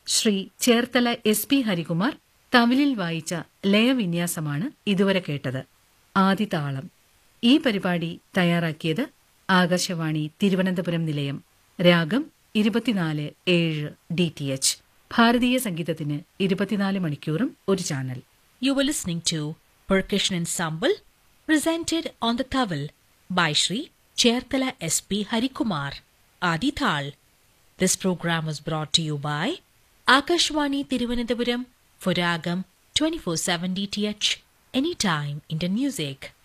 Shri Cherthala S P Harikumar തമിഴിൽ വായിച്ച ലയവിന്യാസമാണ് ഇതുവരെ കേട്ടത് ആദിതാളം ഈ പരിപാടി തയ്യാറാക്കിയത് ആകാശവാണി തിരുവനന്തപുരം നിലയം രാഗം ഇരുപത്തിനാല് ഏഴ് ഡി ടി എച്ച് ഭാരതീയ സംഗീതത്തിന് ഇരുപത്തിനാല് മണിക്കൂറും ഒരു channel You were listening to Percussion Ensemble presented on the towel by Shri Chertala SP Harikumar, Adi Thal. This program was brought to you by Akashwani Tiruvananthapuram for Ragam 24/7 DTH Anytime Indian Music.